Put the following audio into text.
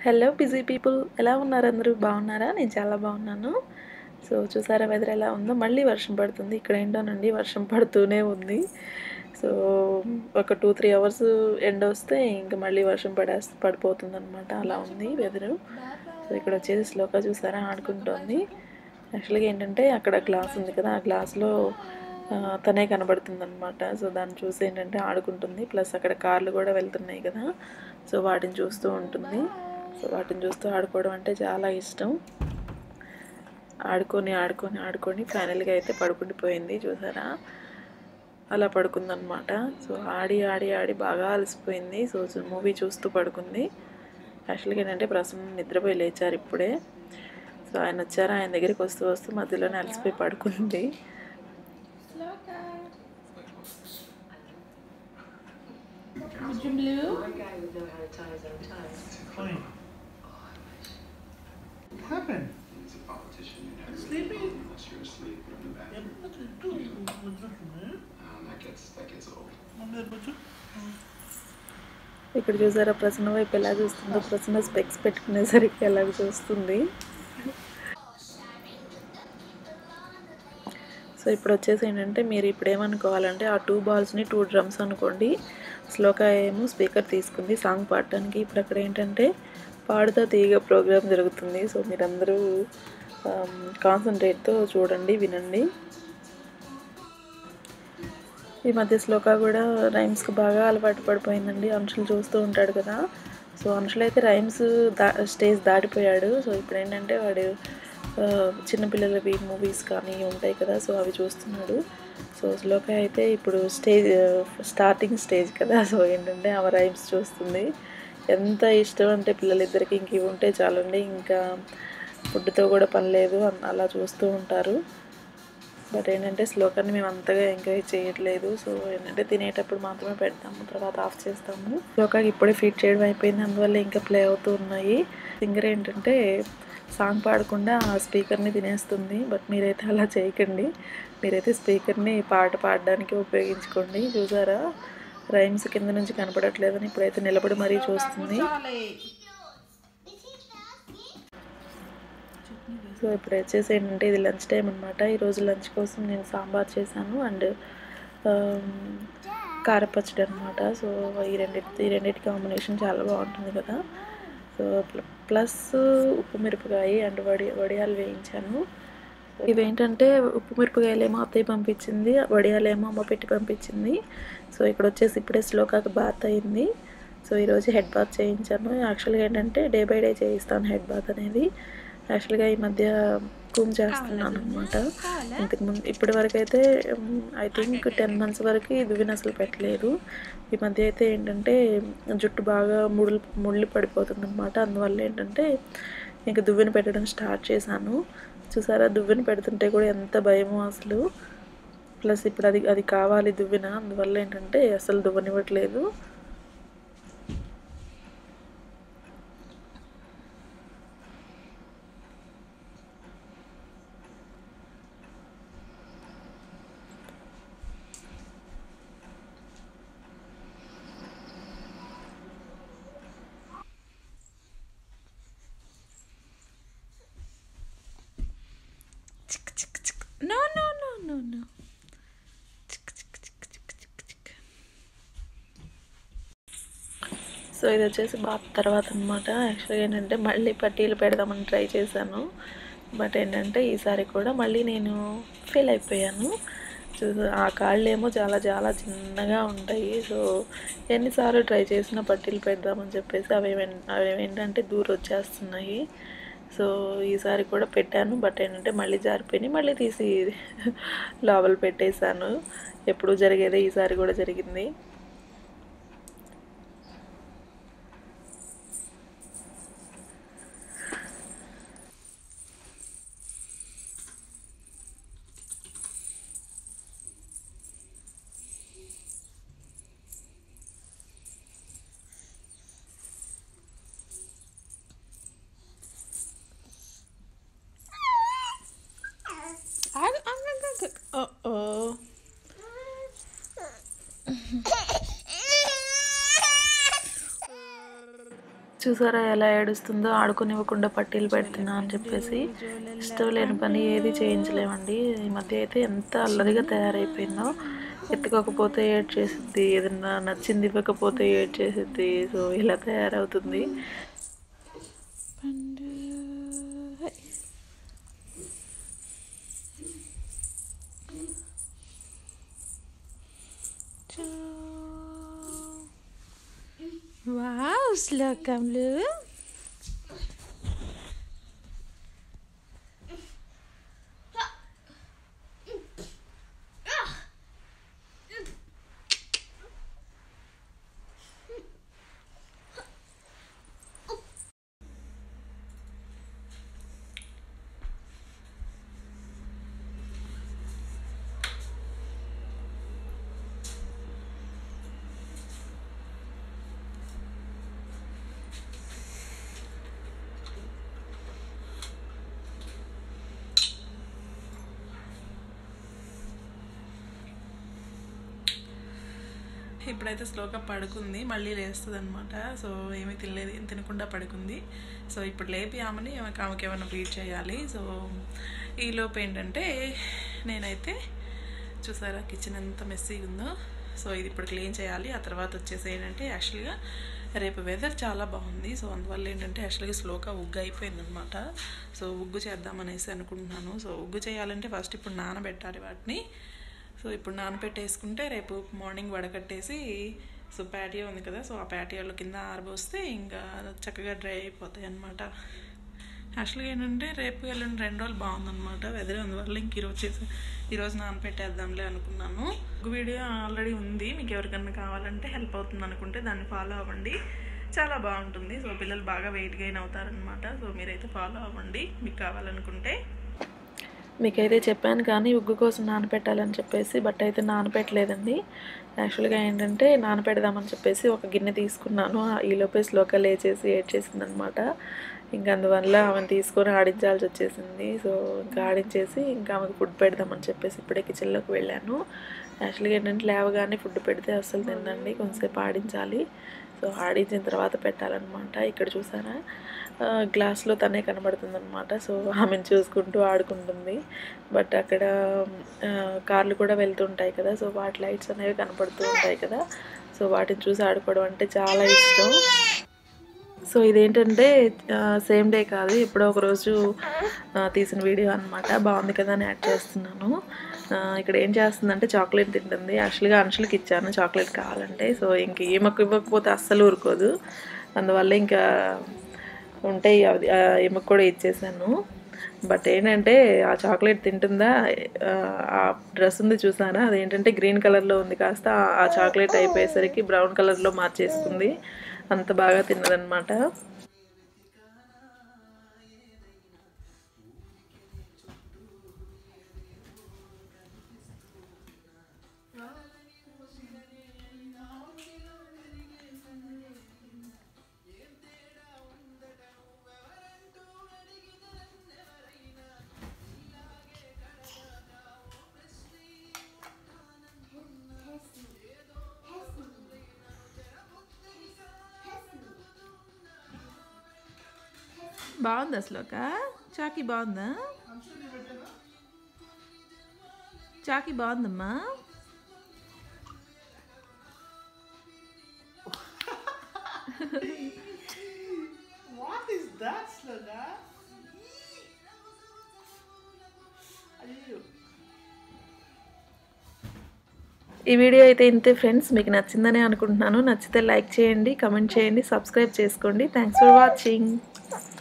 Hello busy people ఎలా ఉన్నారు అందరూ బాగున్నారా నేను చాలా బాగున్నాను సో చూసారా వెదర్ ఎలా ఉందో మళ్ళీ వర్షం పడుతుంది ఇక్కడ ఏంటోనండి వర్షం పడుతూనే ఉంది సో ఒక టూ త్రీ అవర్స్ ఎండ వస్తే ఇంకా మళ్ళీ వర్షం పడేస్తే పడిపోతుంది అనమాట అలా ఉంది వెదరు సో ఇక్కడ వచ్చేసి స్లోగా చూసారా ఆడుకుంటోంది యాక్చువల్గా ఏంటంటే అక్కడ గ్లాస్ ఉంది కదా ఆ గ్లాస్లో ఆ, తనే కనబడుతుంది అనమాట సో దాన్ని చూసి ఏంటంటే ఆడుకుంటుంది ప్లస్ అక్కడ కార్లు కూడా వెళ్తున్నాయి కదా సో వాటిని చూస్తూ ఉంటుంది సో వాటిని చూస్తూ ఆడుకోవడం అంటే చాలా ఇష్టం ఆడుకొని ఆడుకొని ఆడుకొని ఫైనల్గా అయితే పడుకుండిపోయింది చూసారా అలా పడుకుందనమాట సో ఆడి ఆడి ఆడి బాగా అలసిపోయింది సో మూవీ చూస్తూ పడుకుంది యాక్చువల్గా ఏంటంటే ప్రసన్న నిద్రపోయి లేచారు ఇప్పుడే సో ఆయన వచ్చారు ఆయన దగ్గరికి వస్తూ వస్తూ మధ్యలోనే అలసిపోయి పడుకుంది Would you blue? Funny. What happened? He's a politician. You never Sleeping? know unless you're asleep or in the Yeah, bathroom. what did you do? What's that from there? Um, that gets that gets old. Mom, that butcher? ఇక్కడ చూసారా ప్రసన్న వైపు ఎలా చూస్తుందో Prasanna specs పెట్టుకునేసరికి ఎలా చూస్తుంది so ఇప్పుడు వచ్చేసి ఏంటంటే మీరు ఇప్పుడు ఏమనుకోవాలంటే ఆ టూ బాల్స్ని టూ డ్రమ్స్ అనుకోండి శ్లోక ఏమో స్పీకర్ తీసుకుంది సాంగ్ పాడటానికి ఇప్పుడు అక్కడ ఏంటంటే పాడుతా తీగ ప్రోగ్రామ్ జరుగుతుంది సో మీరందరూ కాన్సన్ట్రేట్తో చూడండి వినండి ఈ మధ్య శ్లోక కూడా రైమ్స్కి బాగా అలవాటు పడిపోయిందండి అంశులు చూస్తూ ఉంటాడు కదా సో అంశులు అయితే రైమ్స్ దా స్టేజ్ దాటిపోయాడు సో ఇప్పుడు ఏంటంటే వాడు ఆ, చిన్నపిల్లలవి మూవీస్ కానీ ఉంటాయి కదా సో అవి చూస్తున్నాడు సో శ్లోక అయితే ఇప్పుడు స్టేజ్ స్టార్టింగ్ స్టేజ్ కదా సో ఏంటంటే ఆమె రైమ్స్ చూస్తుంది ఎంత ఇష్టం అంటే పిల్లలిద్దరికి ఇంక ఇవి ఉంటే చాలండి ఇంకా ఫుడ్తో కూడా పని లేదు అన్- అలా చూస్తూ ఉంటారు బట్ ఏంటంటే శ్లోకాన్ని మేము అంతగా ఎంకరేజ్ చేయట్లేదు సో ఏంటంటే తినేటప్పుడు మాత్రమే పెడతాము తర్వాత ఆఫ్ చేస్తాము శ్లోకాకి ఇప్పుడే ఫీడ్ చేయడం అయిపోయింది అందువల్ల ఇంకా ప్లే అవుతూ ఉన్నాయి సింగర్ ఏంటంటే సాంగ్ పాడకుండా ఆ స్పీకర్ని తినేస్తుంది బట్ మీరైతే అలా చేయకండి మీరైతే స్పీకర్ని పాట పాడడానికి ఉపయోగించుకోండి చూసారా రైమ్స్ కింద నుంచి కనపడట్లేదని ఇప్పుడైతే నిలబడి మరీ చూస్తుంది Charlie. సో ఇప్పుడు వచ్చేసి ఏంటంటే ఇది లంచ్ టైం అనమాట ఈరోజు లంచ్ కోసం నేను సాంబార్ చేశాను అండ్ కారపచ్చడి అనమాట సో ఈ రెండింటి ఈ రెండింటి కాంబినేషన్ చాలా బాగుంటుంది కదా సో ప్ల- ప్లస్ ఉప్పు మిరపకాయ అండ్ వడి వడియాలు వేయించాను ఇవేంటంటే ఉప్పు మిరపకాయలేమో అత్తయ్య పంపించింది వడియాలేమో అమ్మ పెట్టి పంపించింది సో ఇక్కడ వచ్చేసి ఇప్పుడే శ్లోకాకి బాత్ అయింది సో ఈరోజు హెడ్ బాత్ చేయించాను యాక్చువల్గా ఏంటంటే డే బై డే చేయిస్తాను హెడ్ బాత్ అనేది యాక్చువల్గా ఈ మధ్య కూమ్ చేస్తున్నాను అనమాట ఇంతకుముందు ఇప్పటి వరకు అయితే ఐ థింక్ టెన్ మంత్స్ వరకు దువ్విన అసలు పెట్టలేదు ఈ మధ్య అయితే ఏంటంటే జుట్టు బాగా ముళ్ళు ముళ్ళు పడిపోతుంది అనమాట అందువల్ల ఏంటంటే ఇంకా దువ్వెన పెట్టడం స్టార్ట్ చేశాను చూసారా దువ్వెన పెడుతుంటే కూడా ఎంత భయమో అసలు ప్లస్ ఇప్పుడు అది అది కావాలి దువ్వెన అందువల్ల ఏంటంటే అసలు దువ్వనివ్వట్లేదు Chick, chick, chick. No, no, no, no, no. Chick, chick, chick, chick, chick, chick. So ఇది వచ్చేసి బాత్ తర్వాత అనమాట యాక్చువల్గా ఏంటంటే మళ్ళీ పట్టీలు పెడదామని ట్రై చేశాను బట్ ఏంటంటే ఈసారి కూడా మళ్ళీ నేను ఫెయిల్ అయిపోయాను చూ ఆ కాళ్ళు ఏమో చాలా చాలా చిన్నగా ఉంటాయి సో ఎన్నిసార్లు ట్రై చేసినా పట్టీలు పెడదామని చెప్పేసి అవి అవి ఏంటంటే దూరం వచ్చేస్తున్నాయి సో ఈసారి కూడా పెట్టాను బట్ ఏంటంటే మళ్ళీ జారిపోయినాయి మళ్ళీ తీసి లోపల పెట్టేశాను ఎప్పుడు జరిగేదే ఈసారి కూడా జరిగింది I, I'm gonna go. Uh oh. చూసారా ఎలా ఏడుస్తుందో ఆడుకునివ్వకుండా పట్టీలు పెడుతున్నా అని చెప్పేసి ఇష్టం లేని పని ఏది చేయించలేమండి ఈ మధ్య అయితే ఎంత అల్లరిగా తయారైపోయిందో ఎత్తుకోకపోతే ఏడ్ చేసిద్ది ఏదన్నా నచ్చింది ఇవ్వకపోతే ఏడ్ చేసిద్ది సో ఇలా తయారవుతుంది పండు హై. చూ. వావ్ శ్లోకములు ఇప్పుడైతే స్లోగా పడుకుంది మళ్ళీ లేస్తుంది అనమాట సో ఏమీ తినలేదు ఏం తినకుండా పడుకుంది సో ఇప్పుడు లేపి ఆమెని ఆమెకి ఆమెకి ఏమైనా ఫీడ్ చేయాలి సో ఈలోపు ఏంటంటే నేనైతే చూసారా కిచెన్ ఎంత మెస్సీగా ఉందో సో ఇది ఇప్పుడు క్లీన్ చేయాలి ఆ తర్వాత వచ్చేసి ఏంటంటే యాక్చువల్గా రేపు వెదర్ చాలా బాగుంది సో అందువల్ల ఏంటంటే యాక్చువల్గా స్లోగా ఉగ్గు అయిపోయింది అనమాట సో ఉగ్గు చేద్దామనేసి అనుకుంటున్నాను సో ఉగ్గు చేయాలంటే ఫస్ట్ ఇప్పుడు నానబెట్టాలి వాటిని సో ఇప్పుడు నానబెట్టేసుకుంటే రేపు మార్నింగ్ వడకట్టేసి సో ప్యాటియో ఉంది కదా సో ఆ ప్యాటియోలో కింద ఆరబోస్తే ఇంకా చక్కగా డ్రై అయిపోతాయి అనమాట యాక్చువల్గా ఏంటంటే రేపు వెళ్ళిన రెండు రోజులు బాగుందన్నమాట వెదర్ అందువల్ల ఇంక ఈరోజు చేసి ఈరోజు నానపెట్టేద్దాంలే అనుకున్నాను ఒక వీడియో ఆల్రెడీ ఉంది మీకు ఎవరికన్నా కావాలంటే హెల్ప్ అవుతుంది అనుకుంటే దాన్ని ఫాలో అవ్వండి చాలా బాగుంటుంది సో పిల్లలు బాగా వెయిట్ గెయిన్ అవుతారనమాట సో మీరైతే ఫాలో అవ్వండి మీకు కావాలనుకుంటే మీకైతే చెప్పాను కానీ ఉగ్గు కోసం నానపెట్టాలని చెప్పేసి బట్ అయితే నానపెట్టలేదండి యాక్చువల్గా ఏంటంటే నానపెడదామని చెప్పేసి ఒక గిన్నె తీసుకున్నాను ఈలోపే స్లోగా లేచేసి ఏడ్ చేసిందనమాట ఇంకా అందువల్ల ఆమెను తీసుకొని ఆడించాల్సి వచ్చేసింది సో ఇంకా ఆడించేసి ఇంకా ఆమెకు ఫుడ్ పెడదామని చెప్పేసి ఇప్పుడే కిచెన్లోకి వెళ్ళాను యాక్చువల్గా ఏంటంటే లేవగానే ఫుడ్ పెడితే అస్సలు తిందండి కొంచెంసేపు ఆడించాలి సో ఆడించిన తర్వాత పెట్టాలన్నమాట ఇక్కడ చూసారా ఆ, గ్లాస్లో తనే కనబడుతుంది అనమాట సో ఆమెను చూసుకుంటూ ఆడుకుంటుంది బట్ అక్కడ ఆ, కార్లు కూడా వెళ్తుంటాయి కదా సో వాటి లైట్స్ అనేవి కనపడుతూ ఉంటాయి కదా సో వాటిని చూసి ఆడుకోవడం అంటే చాలా ఇష్టం సో ఇదేంటంటే సేమ్ డే కాదు ఎప్పుడో ఒక రోజు ఆ, తీసిన వీడియో అనమాట బాగుంది కదా అని యాడ్ చేస్తున్నాను ఆ, ఇక్కడ ఏం చేస్తుందంటే చాక్లెట్ తింటుంది యాక్చువల్గా అంశులకి ఇచ్చాను చాక్లెట్ కావాలంటే సో ఇంక ఈమెకు ఇవ్వకపోతే అస్సలు ఊరుకోదు అందువల్ల ఇంకా ఉంటాయి అవి ఆ, ఈమెకు కూడా ఇచ్చేసాను బట్ ఏంటంటే ఆ చాక్లెట్ తింటుందా ఆ, ఆ డ్రెస్ ఉంది చూసానా అదేంటంటే గ్రీన్ కలర్లో ఉంది కాస్త ఆ- ఆ చాక్లెట్ అయిపోయేసరికి బ్రౌన్ కలర్లో మార్చేసుకుంది అంత బాగా తిన్నదనమాట బాగుంది అసలు ఒక చాకీ బాగుందా చాకీ బాగుందమ్మా What is that, Sloga? అయ్యో ఈ వీడియో అయితే ఇంతే ఫ్రెండ్స్ మీకు నచ్చిందని అనుకుంటున్నాను నచ్చితే లైక్ చేయండి కమెంట్ చేయండి సబ్స్క్రైబ్ చేసుకోండి థ్యాంక్స్ ఫర్ వాచింగ్